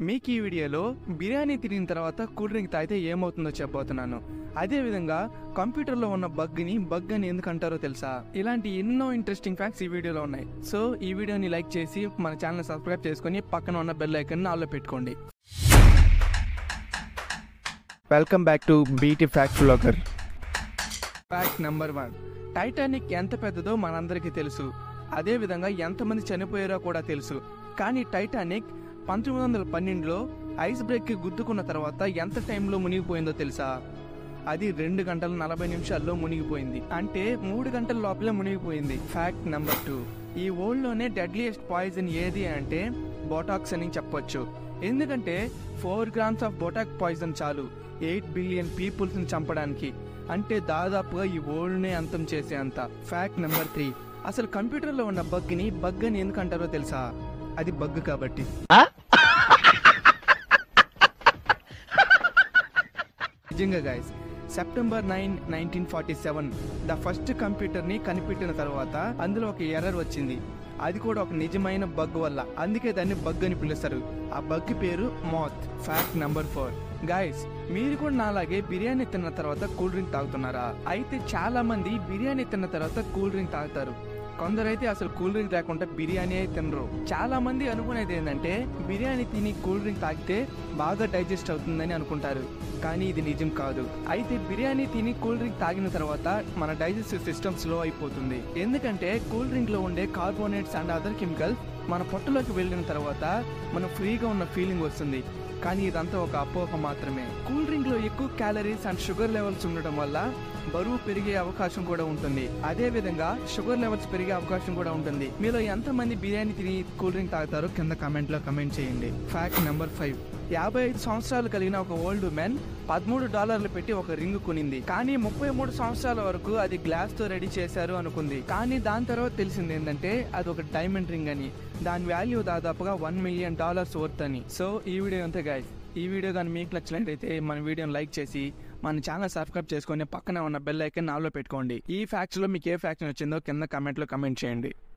మీకు ఈ వీడియోలో బిర్యానీ తిరిగిన తర్వాత కూల్ డ్రింక్ తాగితే ఏమవుతుందో చెప్పబోతున్నాను అదే విధంగా కంప్యూటర్లో ఉన్న బగ్ని బగ్ అని ఎందుకు అంటారో తెలుసా ఇలాంటి ఎన్నో ఇంట్రెస్టింగ్ ఫ్యాక్ట్స్ ఈ వీడియోలో ఉన్నాయి సో ఈ వీడియోని లైక్ చేసి మన ఛానల్ సబ్స్క్రైబ్ చేసుకొని పక్కన ఉన్న బెల్ ఐకన్ ఆల్లో పెట్టుకోండి welcome back to BT fact blogger fact number one Titanic ఎంత పెద్దదో మనందరికీ తెలుసు అదే విధంగా ఎంతమంది చనిపోయారో కూడా తెలుసు కానీ టైటానిక్ పంతొమ్మిది వందల పన్నెండులో ఐస్ బ్రేక్కి గుద్దుకున్న తర్వాత ఎంత టైంలో మునిగిపోయిందో తెలుసా అది రెండు గంటల నలభై నిమిషాల్లో మునిగిపోయింది అంటే మూడు గంటల లోపలే మునిగిపోయింది ఫ్యాక్ట్ నెంబర్ టూ ఈ వరల్డ్లోనే డెడ్లియెస్ట్ పాయిజన్ ఏది అంటే బోటాక్స్ అని చెప్పొచ్చు ఎందుకంటే four grams of botox poison చాలు ఎయిట్ బిలియన్ పీపుల్స్ని చంపడానికి అంటే దాదాపుగా ఈ వరల్డ్నే అంతం చేసే అంత ఫ్యాక్ట్ నెంబర్ త్రీ అసలు కంప్యూటర్లో ఉన్న బగ్ని బగ్ అని ఎందుకు అంటారో తెలుసా అది బగ్ కాబట్టి నిజంగా guys September nine nineteen forty seven the first కంప్యూటర్ని కనిపెట్టిన తర్వాత అందులో ఒక ఎర్రర్ వచ్చింది అది కూడా ఒక నిజమైన బగ్ వల్ల అందుకే దాన్ని బగ్ అని పిలుస్తారు ఆ బగ్ పేరు moth fact number four guys మీరు కూడా నాలాగే బిర్యానీ తిన్న తర్వాత కూల్ డ్రింక్ తాగుతున్నారా అయితే చాలా మంది బిర్యానీ తిన్న తర్వాత కూల్ డ్రింక్ తాగుతారు కొందరైతే అసలు కూల్ డ్రింక్ లేకుండా బిర్యానీ తినరు చాలా మంది అనుకునేది ఏంటంటే బిర్యానీ తిని కూల్ డ్రింక్ తాగితే బాగా డైజెస్ట్ అవుతుందని అనుకుంటారు కానీ ఇది నిజం కాదు అయితే బిర్యానీ తిని కూల్ డ్రింక్ తాగిన తర్వాత మన డైజెస్టివ్ సిస్టమ్ స్లో అయిపోతుంది ఎందుకంటే కూల్ డ్రింక్ లో ఉండే కార్బోనేట్స్ అండ్ అదర్ కెమికల్స్ మన పొట్టలోకి వెళ్ళిన తర్వాత మనం ఫ్రీగా ఉన్న ఫీలింగ్ వస్తుంది కానీ ఇదంతా ఒక అపోహ మాత్రమే కూల్ డ్రింక్ లో ఎక్కువ క్యాలరీస్ అండ్ షుగర్ లెవెల్స్ ఉండడం వల్ల బరువు పెరిగే అవకాశం కూడా ఉంటుంది అదే విధంగా షుగర్ లెవెల్స్ పెరిగే అవకాశం కూడా ఉంటుంది మీలో ఎంత మంది బిర్యానీ తిని కూల్ డ్రింక్ తాగుతారో కింద కమెంట్ లో కమెంట్ చేయండి ఫ్యాక్ట్ నెంబర్ ఫైవ్ యాభై ఐదు సంవత్సరాలు కలిగిన ఒక ఓల్డ్ మ్యాన్ పదమూడు డాలర్లు పెట్టి ఒక రింగ్ కొనింది కానీ ముప్పై మూడు సంవత్సరాల వరకు అది గ్లాస్ తో రెడీ చేశారు అనుకుంది కానీ దాని తర్వాత తెలిసింది ఏంటంటే అది ఒక డైమండ్ రింగ్ అని దాని వాల్యూ దాదాపుగా వన్ మిలియన్ డాలర్స్ వర్త్ అని సో ఈ వీడియో అంతే గాయస్ ఈ వీడియో కానీ మీకు నచ్చినట్లయితే మన వీడియోని లైక్ చేసి మన ఛానల్ సబ్స్క్రైబ్ చేసుకొని పక్కన ఉన్న బెల్ ఐకన్ నాలో పెట్టుకోండి ఈ ఫ్యాక్ట్స్ లో మీకు ఏ ఫ్యాక్షన్ వచ్చిందో కింద కమెంట్ లో కమెంట్ చేయండి